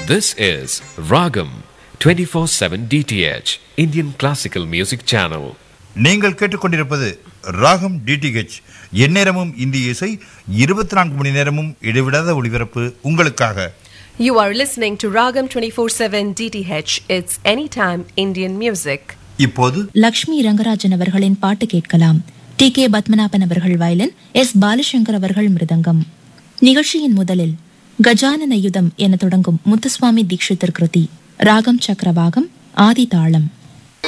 This is Ragam 24/7 DTH Indian Classical Music Channel. நீங்கள் கேட்டுக்கொண்டிருப்பது ராகம் டிடிஹெச் எந்நேரமும் இந்திய இசை இருபத்தி நான்கு மணி நேரமும் இடைவிடாத ஒளிபரப்பு உங்களுக்காக You are listening to Ragam 24/7 DTH. It's anytime Indian music. இப்போது லக்ஷ்மி ரங்கராஜன் அவர்களின் பாட்டு கேட்கலாம் டி கே பத்மநாபன் அவர்கள் வயலின் எஸ் பாலசங்கர் அவர்கள் மிருதங்கம் நிகழ்ச்சியின் முதலில் கஜானன யுதம் என தொடங்கும் முத்துசுவாமி தீட்சிதர் கிருதி ராகம் சக்கரவாகம் ஆதி தாளம்